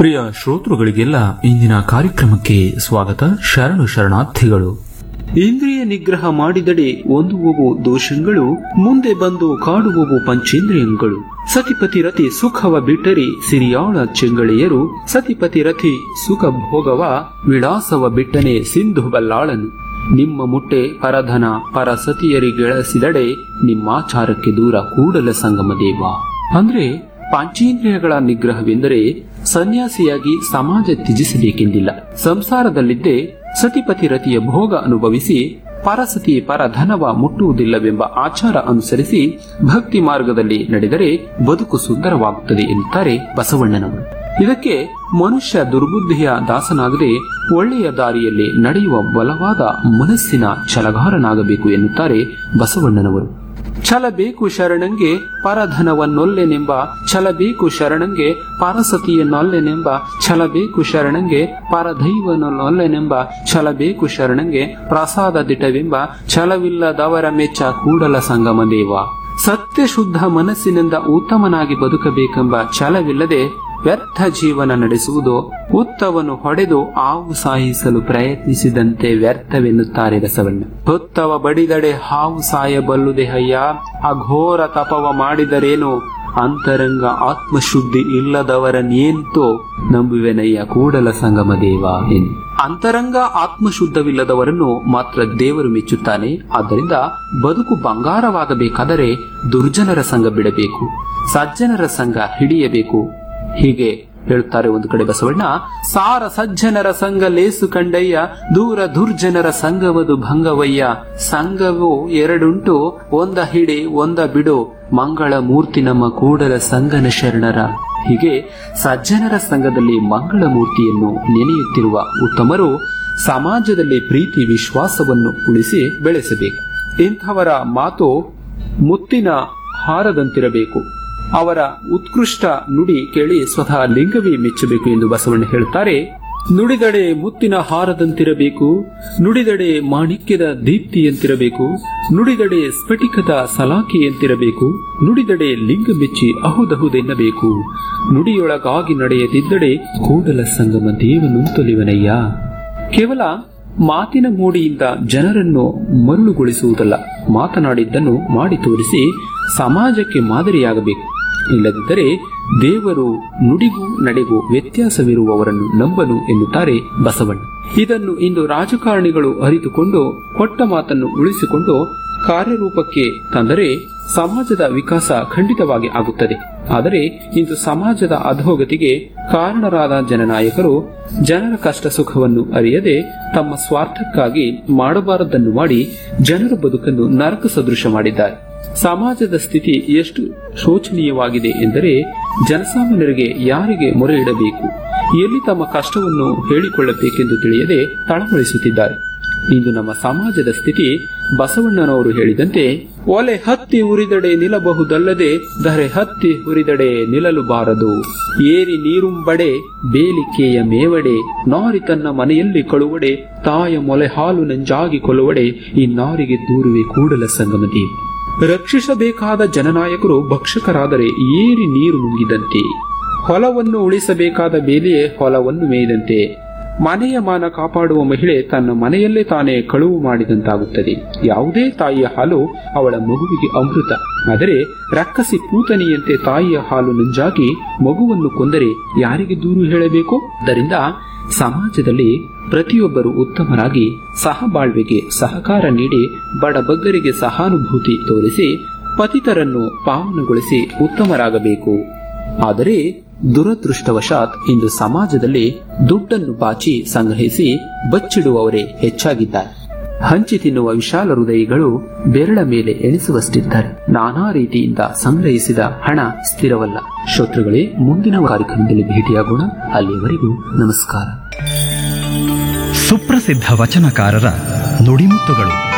ಪ್ರಿಯ ಶ್ರೋತೃಗಳಿಗೆಲ್ಲ ಇಂದಿನ ಕಾರ್ಯಕ್ರಮಕ್ಕೆ ಸ್ವಾಗತ ಶರಣು ಶರಣಾರ್ಥಿಗಳು ಇಂದ್ರಿಯ ನಿಗ್ರಹ ಮಾಡಿದಡೆ ಒಂದುವವು ದೋಷಗಳು ಮುಂದೆ ಬಂದು ಕಾಡುವವು ಪಂಚೇಂದ್ರಿಯಗಳು ಸತಿಪತಿ ರತಿ ಸುಖವ ಬಿಟ್ಟರೆ ಸಿರಿಯಾಳ ಚೆಂಗಳೆಯರು ಸತಿಪತಿ ರತಿ ಸುಖ ಭೋಗವ ವಿಳಾಸವ ಬಿಟ್ಟನೆ ಸಿಂಧು ಬಲ್ಲಾಳನು ನಿಮ್ಮ ಮುಟ್ಟೆ ಪರಧನ ಪರ ಸತಿಯರಿಗೆಳಸಿದಡೆ ನಿಮ್ಮಾಚಾರಕ್ಕೆ ದೂರ ಕೂಡಲ ಸಂಗಮ ದೇವ ಅಂದ್ರೆ ಪಾಂಚೇಂದ್ರಿಯಗಳ ನಿಗ್ರಹವೆಂದರೆ ಸನ್ಯಾಸಿಯಾಗಿ ಸಮಾಜ ತ್ಯಜಿಸಬೇಕೆಂದಿಲ್ಲ ಸಂಸಾರದಲ್ಲಿದ್ದೇ ಸತಿಪತಿ ರತಿಯ ಭೋಗ ಅನುಭವಿಸಿ ಪರಸತಿ ಪರಧನವ ಮುಟ್ಟುವುದಿಲ್ಲವೆಂಬ ಆಚಾರ ಅನುಸರಿಸಿ ಭಕ್ತಿ ಮಾರ್ಗದಲ್ಲಿ ನಡೆದರೆ ಬದುಕು ಸುಂದರವಾಗುತ್ತದೆ ಎನ್ನುತ್ತಾರೆ ಬಸವಣ್ಣನವರು ಇದಕ್ಕೆ ಮನುಷ್ಯ ದುರ್ಬುದ್ಧಿಯ ದಾಸನಾಗದೆ ಒಳ್ಳೆಯ ದಾರಿಯಲ್ಲಿ ನಡೆಯುವ ಬಲವಾದ ಮನಸ್ಸಿನ ಛಲಗಾರನಾಗಬೇಕು ಎನ್ನುತ್ತಾರೆ ಬಸವಣ್ಣನವರು ಛಲ ಬೇಕು ಶರಣಂಗೆ ಪರಧನವನ್ನೊಲ್ಲೆನೆಂಬ ಛಲ ಬೇಕು ಶರಣಂಗೆ ಪರಸತಿಯನ್ನೊಲ್ಲೆನೆಂಬ ಛಲ ಬೇಕು ಶರಣಂಗೆ ಪರದೈವನೊಲ್ಲೆನೆಂಬ ಛಲ ಬೇಕು ಶರಣಂಗೆ ಪ್ರಸಾದ ದಿಟವೆಂಬ ಛಲವಿಲ್ಲದವರ ಮೆಚ್ಚ ಕೂಡಲ ಸಂಗಮ ದೇವ ಸತ್ಯ ಶುದ್ಧ ಮನಸ್ಸಿನಿಂದ ಉತ್ತಮನಾಗಿ ಬದುಕಬೇಕೆಂಬ ಛಲವಿಲ್ಲದೆ ವ್ಯರ್ಥ ಜೀವನ ನಡೆಸುವುದು ಹುತ್ತವನ್ನು ಹೊಡೆದು ಆವು ಸಾಯಿಸಲು ಪ್ರಯತ್ನಿಸಿದಂತೆ ವ್ಯರ್ಥವೆನ್ನುತ್ತಾರೆ ಬಸವಣ್ಣ ಹೊತ್ತವ ಬಡಿದಡೆ ಹಾವು ಸಾಯಬಲ್ಲುದೆ ಹಯ್ಯ ಅಘೋರ ತಪವ ಮಾಡಿದರೇನು ಅಂತರಂಗ ಆತ್ಮಶುದ್ಧಿ ಇಲ್ಲದವರನ್ನೇಂತೋ ನಂಬುವೆನಯ್ಯ ಕೂಡಲ ಸಂಗಮ ದೇವ ಎಂದು ಅಂತರಂಗ ಆತ್ಮಶುದ್ಧವಿಲ್ಲದವರನ್ನು ಮಾತ್ರ ದೇವರು ಮೆಚ್ಚುತ್ತಾನೆ ಆದ್ದರಿಂದ ಬದುಕು ಬಂಗಾರವಾಗಬೇಕಾದರೆ ದುರ್ಜನರ ಸಂಘ ಬಿಡಬೇಕು ಸಜ್ಜನರ ಸಂಘ ಹಿಡಿಯಬೇಕು ಹೀಗೆ ಹೇಳುತ್ತಾರೆ ಒಂದು ಕಡೆ ಬಸವಣ್ಣ ಸಾರ ಸಜ್ಜನರ ಸಂಘ ಲೇಸು ಕಂಡಯ್ಯ ದೂರ ದುರ್ಜನರ ಸಂಘವದು ಭಂಗವಯ್ಯ ಸಂಘವು ಎರಡುಂಟು ಒಂದ ಹಿಡಿ ಒಂದ ಬಿಡು ಮಂಗಳ ಮೂರ್ತಿ ನಮ್ಮ ಕೂಡಲ ಸಂಗನ ಶರಣರ ಹೀಗೆ ಸಜ್ಜನರ ಸಂಘದಲ್ಲಿ ಮಂಗಳ ಮೂರ್ತಿಯನ್ನು ನೆನೆಯುತ್ತಿರುವ ಉತ್ತಮರು ಸಮಾಜದಲ್ಲಿ ಪ್ರೀತಿ ವಿಶ್ವಾಸವನ್ನು ಉಳಿಸಿ ಬೆಳೆಸಬೇಕು ಇಂಥವರ ಮಾತು ಮುತ್ತಿನ ಹಾರದಂತಿರಬೇಕು ಅವರ ಉತ್ಕೃಷ್ಟ ನುಡಿ ಕೇಳಿ ಸ್ವತಃ ಲಿಂಗವೇ ಮೆಚ್ಚಬೇಕು ಎಂದು ಬಸವಣ್ಣ ಹೇಳುತ್ತಾರೆ ನುಡಿದಡೆ ಮುತ್ತಿನ ಹಾರದಂತಿರಬೇಕು ನುಡಿದಡೆ ಮಾಣಿಕ್ಯದ ದೀಪ್ತಿಯಂತಿರಬೇಕು ನುಡಿದಡೆ ಸ್ಫಟಿಕದ ಸಲಾಖೆಯಂತಿರಬೇಕು ನುಡಿದಡೆ ಲಿಂಗ ಮೆಚ್ಚಿ ಅಹುದಹುದೆನ್ನಬೇಕು ನುಡಿಯೊಳಗಾಗಿ ನಡೆಯದಿದ್ದಡೆ ಕೂಡಲ ಸಂಗಮ ದೇವನುಂತೊಲಿವನಯ್ಯ ಕೇವಲ ಮಾತಿನ ಮೋಡಿಯಿಂದ ಜನರನ್ನು ಮರುಳುಗೊಳಿಸುವುದಲ್ಲ ಮಾತನಾಡಿದ್ದನ್ನು ಮಾಡಿ ತೋರಿಸಿ ಸಮಾಜಕ್ಕೆ ಮಾದರಿಯಾಗಬೇಕು ಇಲ್ಲದಿದ್ದರೆ ದೇವರು ನುಡಿಗೂ ನಡೆಗೂ ವ್ಯತ್ಯಾಸವಿರುವವರನ್ನು ನಂಬನು ಎನ್ನುತ್ತಾರೆ ಬಸವಣ್ಣ ಇದನ್ನು ಇಂದು ರಾಜಕಾರಣಿಗಳು ಅರಿತುಕೊಂಡು ಕೊಟ್ಟ ಮಾತನ್ನು ಉಳಿಸಿಕೊಂಡು ಕಾರ್ಯರೂಪಕ್ಕೆ ತಂದರೆ ಸಮಾಜದ ವಿಕಾಸ ಖಂಡಿತವಾಗಿ ಆಗುತ್ತದೆ ಆದರೆ ಇಂದು ಸಮಾಜದ ಅಧೋಗತಿಗೆ ಕಾರಣರಾದ ಜನನಾಯಕರು ಜನರ ಕಷ್ಟ ಸುಖವನ್ನು ಅರಿಯದೆ ತಮ್ಮ ಸ್ವಾರ್ಥಕ್ಕಾಗಿ ಮಾಡಬಾರದನ್ನು ಮಾಡಿ ಜನರ ಬದುಕನ್ನು ನರಕ ಸದೃಶ ಮಾಡಿದ್ದಾರೆ ಸಮಾಜದ ಸ್ಥಿತಿ ಎಷ್ಟು ಶೋಚನೀಯವಾಗಿದೆ ಎಂದರೆ ಜನಸಾಮಾನ್ಯರಿಗೆ ಯಾರಿಗೆ ಮೊರೆ ಇಡಬೇಕು ಎಲ್ಲಿ ತಮ್ಮ ಕಷ್ಟವನ್ನು ಹೇಳಿಕೊಳ್ಳಬೇಕೆಂದು ತಿಳಿಯದೆ ತಳಮಳಿಸುತ್ತಿದ್ದಾರೆ ಇಂದು ನಮ್ಮ ಸಮಾಜದ ಸ್ಥಿತಿ ಬಸವಣ್ಣನವರು ಹೇಳಿದಂತೆ ಒಲೆ ಹತ್ತಿ ಉರಿದಡೆ ನಿಲ್ಲಬಹುದಲ್ಲದೆ ಧರೆ ಹತ್ತಿ ಉರಿದಡೆ ನಿಲ್ಲಲು ಬಾರದು ಏರಿ ನೀರುಂಬಡೆ ಬೇಲಿಕೆಯ ಮೇವಡೆ ನಾರಿ ತನ್ನ ಮನೆಯಲ್ಲಿ ಕಳುವಡೆ ತಾಯ ಮೊಲೆ ಹಾಲು ನಂಜಾಗಿ ಕೊಲುವಡೆ ಈ ನಾರಿಗೆ ದೂರುವೆ ಕೂಡಲ ಸಂಗಮದಿ ರಕ್ಷಿಸಬೇಕಾದ ಜನನಾಯಕರು ಭಕ್ಷಕರಾದರೆ ಏರಿ ನೀರು ನುಂಗಿದಂತೆ ಹೊಲವನ್ನು ಉಳಿಸಬೇಕಾದ ಬೇಲಿಯೇ ಹೊಲವನ್ನು ಮೇಯ್ದಂತೆ ಮನೆಯ ಮಾನ ಕಾಪಾಡುವ ಮಹಿಳೆ ತನ್ನ ಮನೆಯಲ್ಲೇ ತಾನೇ ಕಳುವು ಮಾಡಿದಂತಾಗುತ್ತದೆ ಯಾವುದೇ ತಾಯಿಯ ಹಾಲು ಅವಳ ಮಗುವಿಗೆ ಅಮೃತ ಆದರೆ ರಕ್ಕಸಿ ಪೂತನಿಯಂತೆ ತಾಯಿಯ ಹಾಲು ನಂಜಾಗಿ ಮಗುವನ್ನು ಕೊಂದರೆ ಯಾರಿಗೆ ದೂರು ಹೇಳಬೇಕು ಆದ್ದರಿಂದ ಸಮಾಜದಲ್ಲಿ ಪ್ರತಿಯೊಬ್ಬರು ಉತ್ತಮರಾಗಿ ಸಹಬಾಳ್ವೆಗೆ ಸಹಕಾರ ನೀಡಿ ಬಡಬಗ್ಗರಿಗೆ ಸಹಾನುಭೂತಿ ತೋರಿಸಿ ಪತಿತರನ್ನು ಪಾವನಗೊಳಿಸಿ ಉತ್ತಮರಾಗಬೇಕು ಆದರೆ ದುರದೃಷ್ಟವಶಾತ್ ಇಂದು ಸಮಾಜದಲ್ಲಿ ದುಡ್ಡನ್ನು ಬಾಚಿ ಸಂಗ್ರಹಿಸಿ ಬಚ್ಚಿಡುವವರೇ ಹೆಚ್ಚಾಗಿದ್ದಾರೆ ಹಂಚಿ ತಿನ್ನುವ ವಿಶಾಲ ಹೃದಯಿಗಳು ಬೆರಳ ಮೇಲೆ ಎಣಿಸುವಷ್ಟಿದ್ದಾರೆ ನಾನಾ ರೀತಿಯಿಂದ ಸಂಗ್ರಹಿಸಿದ ಹಣ ಸ್ಥಿರವಲ್ಲ ಶ್ರೋತೃಗಳೇ ಮುಂದಿನ ಕಾರ್ಯಕ್ರಮದಲ್ಲಿ ಭೇಟಿಯಾಗೋಣ ಅಲ್ಲಿಯವರೆಗೂ ನಮಸ್ಕಾರ ಸುಪ್ರಸಿದ್ಧ ವಚನಕಾರರ ನುಡಿಮುತ್ತುಗಳು